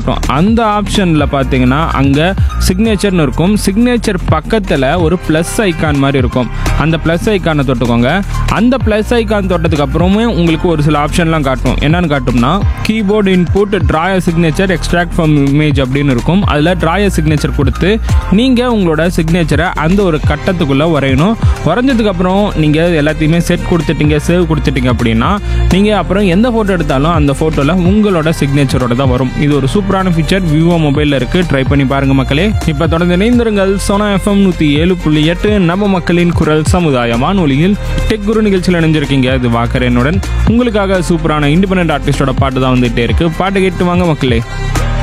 காட்டும் அந்த ஆப்ஷனில் பார்த்தீங்கன்னா அங்கே சிக்னேச்சர்னு இருக்கும் சிக்னேச்சர் பக்கத்தில் ஒரு ப்ளஸ் ஐக்கான் மாதிரி இருக்கும் அந்த ப்ளஸ் ஐக்கானை தொட்டுக்கோங்க அந்த ப்ளஸ் ஐக்கான் தொட்டதுக்கு அப்புறமே உங்களுக்கு ஒரு சில ஆப்ஷன்லாம் காட்டும் என்னன்னு காட்டும்னா keyboard input draw signature extract from image அப்படின்னு இருக்கும் அதில் ட்ராய சிக்னேச்சர் கொடுத்து நீங்கள் உங்களோட சிக்னேச்சரை அந்த ஒரு கட்டத்துக்குள்ளே வரையணும் வரைஞ்சதுக்கு அப்புறம் நீங்கள் எல்லாத்தையுமே செட் கொடுத்துட்டீங்க சேவ் கொடுத்துட்டீங்க அப்படின்னா நீங்கள் அப்புறம் எந்த ஃபோட்டோ எடுத்தாலும் அந்த ஃபோட்டோவில் உங்களோட சிக்னேச்சரோட தான் வரும் இது ஒரு சூப்பரான ஃபீச்சர் விவோ மொபைலில் இருக்குது ட்ரை பண்ணி பாருங்க மக்களே இப்போ தொடர்ந்து இணைந்திருங்கள் சோனா எஃப்எம் நூற்றி ஏழு புள்ளி எட்டு நம்ம மக்களின் குரல் சமுதாய வானொலியில் டெக் குரு நிகழ்ச்சியில் இணைஞ்சிருக்கீங்க இது வாக்கரனுடன் உங்களுக்காக சூப்பரான இண்டிபெண்டன்ட் ஆர்டிஸ்டோட பாட்டு தான் வந்துகிட்டே இருக்கு பாட்டு கேட்டு வாங்க மக்களே